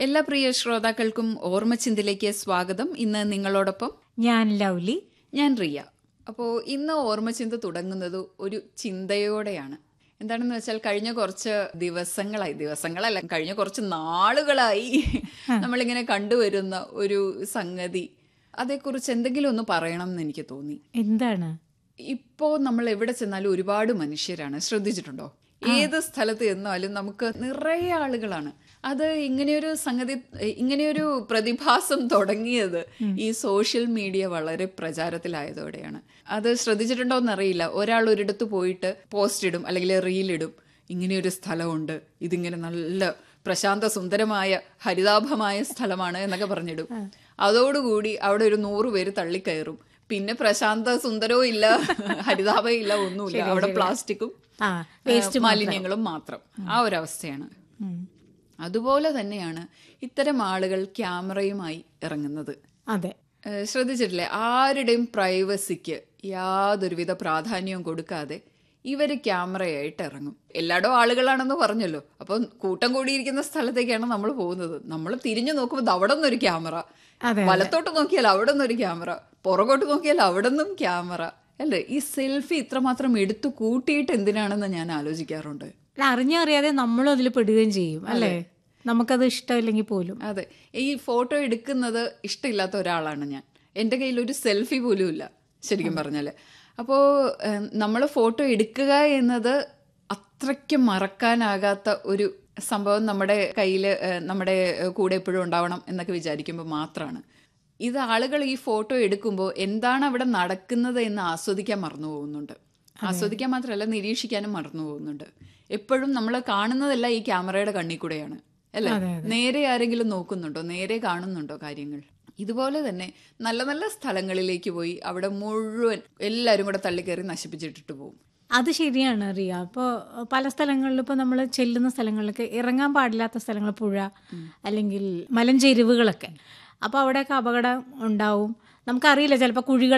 എല്ലാ പ്രിയ ശ്രോതാക്കൾക്കും ഓർമ്മച്ചിന്തിലേക്ക് സ്വാഗതം ഇന്ന് നിങ്ങളോടൊപ്പം ഞാൻ ലൗലി ഞാൻ റിയ അപ്പോൾ ഇന്ന് ഓർമ്മച്ചിന്ത തുടങ്ങുന്നത് ഒരു ചിന്തയോടെയാണ് എന്താണെന്ന് വെച്ചാൽ കഴിഞ്ഞ കുറച്ച് ദിവസങ്ങളായി ദിവസങ്ങളല്ല കഴിഞ്ഞ കുറച്ച് നാളുകളായി നമ്മളിങ്ങനെ കണ്ടുവരുന്ന ഒരു സംഗതി അതേക്കുറിച്ച് എന്തെങ്കിലും ഒന്ന് പറയണം എന്ന് എനിക്ക് തോന്നി എന്താണ് ഇപ്പോ നമ്മൾ എവിടെ ചെന്നാലും ഒരുപാട് മനുഷ്യരാണ് ശ്രദ്ധിച്ചിട്ടുണ്ടോ ഏത് സ്ഥലത്ത് ചെന്നാലും നമുക്ക് നിറയെ ആളുകളാണ് അത് ഇങ്ങനെയൊരു സംഗതി ഇങ്ങനെയൊരു പ്രതിഭാസം തുടങ്ങിയത് ഈ സോഷ്യൽ മീഡിയ വളരെ പ്രചാരത്തിലായതോടെയാണ് അത് ശ്രദ്ധിച്ചിട്ടുണ്ടോ എന്നറിയില്ല ഒരാൾ ഒരിടത്ത് പോയിട്ട് പോസ്റ്റ് ഇടും അല്ലെങ്കിൽ റീൽ ഇടും ഇങ്ങനെയൊരു സ്ഥലമുണ്ട് ഇതിങ്ങനെ നല്ല പ്രശാന്ത സുന്ദരമായ ഹരിതാഭമായ സ്ഥലമാണ് എന്നൊക്കെ പറഞ്ഞിടും അതോടുകൂടി അവിടെ ഒരു നൂറ് പേര് തള്ളിക്കയറും പിന്നെ പ്രശാന്ത സുന്ദരവും ഇല്ല ഹരിതാഭയും ഇല്ല ഒന്നുമില്ല അവിടെ പ്ലാസ്റ്റിക്കും ആ വേസ്റ്റ് മാലിന്യങ്ങളും മാത്രം ആ ഒരു അവസ്ഥയാണ് ഉം. അതുപോലെ തന്നെയാണ് ഇത്തരം ആളുകൾ ക്യാമറയുമായി ഇറങ്ങുന്നത് അതെ ഏഹ് ശ്രദ്ധിച്ചിട്ടില്ലേ ആരുടെയും പ്രൈവസിക്ക് യാതൊരുവിധ പ്രാധാന്യവും കൊടുക്കാതെ ഇവര് ക്യാമറയായിട്ട് ഇറങ്ങും എല്ലായിടവും ആളുകളാണെന്ന് പറഞ്ഞല്ലോ അപ്പം കൂട്ടം കൂടിയിരിക്കുന്ന സ്ഥലത്തേക്കാണ് നമ്മൾ പോകുന്നത് നമ്മൾ തിരിഞ്ഞു നോക്കുമ്പോൾ അവിടെ നിന്നൊരു ക്യാമറ അതെ, വലത്തോട്ട് നോക്കിയാൽ അവിടെ നിന്നൊരു ക്യാമറ പുറകോട്ട് നോക്കിയാൽ അവിടെ നിന്നും ക്യാമറ അല്ലേ ഈ സെൽഫി ഇത്രമാത്രം എടുത്തു കൂട്ടിയിട്ട് എന്തിനാണെന്ന് ഞാൻ ആലോചിക്കാറുണ്ട് അല്ല, അറിഞ്ഞറിയാതെ നമ്മളും അതിൽ പെടുകയും ചെയ്യും അല്ലേ നമുക്കത് ഇഷ്ടമില്ലെങ്കിൽ പോലും അതെ ഈ ഫോട്ടോ എടുക്കുന്നത് ഇഷ്ടമില്ലാത്ത ഒരാളാണ് ഞാൻ എൻ്റെ കയ്യിൽ ഒരു സെൽഫി പോലും ഇല്ല ശരിക്കും പറഞ്ഞാൽ അപ്പോൾ നമ്മൾ ഫോട്ടോ എടുക്കുക എന്നത് അത്രയ്ക്ക് മറക്കാനാകാത്ത ഒരു സംഭവം നമ്മുടെ കയ്യിൽ നമ്മുടെ കൂടെ എപ്പോഴും ഉണ്ടാവണം എന്നൊക്കെ വിചാരിക്കുമ്പോൾ മാത്രമാണ് ഇത് ആളുകൾ ഈ ഫോട്ടോ എടുക്കുമ്പോൾ എന്താണ് അവിടെ നടക്കുന്നത് എന്ന് ആസ്വദിക്കാൻ മറന്നു പോകുന്നുണ്ട് ആസ്വദിക്കാൻ മാത്രമല്ല നിരീക്ഷിക്കാനും മറന്നു പോകുന്നുണ്ട് എപ്പോഴും നമ്മൾ കാണുന്നതെല്ലാം ഈ ക്യാമറയുടെ കണ്ണിൽ കൂടെയാണ് അല്ലേ നേരെ ആരെങ്കിലും നോക്കുന്നുണ്ടോ നേരെ കാണുന്നുണ്ടോ കാര്യങ്ങൾ ഇതുപോലെ തന്നെ നല്ല നല്ല സ്ഥലങ്ങളിലേക്ക് പോയി അവിടെ മുഴുവൻ എല്ലാവരും കൂടെ തള്ളിക്കയറി നശിപ്പിച്ചിട്ടിട്ട് പോകും അത് ശരിയാണ് റിയ ഇപ്പോൾ പല സ്ഥലങ്ങളിലും ഇപ്പോൾ നമ്മൾ ചെല്ലുന്ന സ്ഥലങ്ങളിലൊക്കെ ഇറങ്ങാൻ പാടില്ലാത്ത സ്ഥലങ്ങൾ പുഴ അല്ലെങ്കിൽ മലഞ്ചെരിവുകളൊക്കെ അപ്പോൾ അവിടെയൊക്കെ അപകടം ഉണ്ടാവും നമുക്കറിയില്ല ചിലപ്പോൾ കുഴികൾ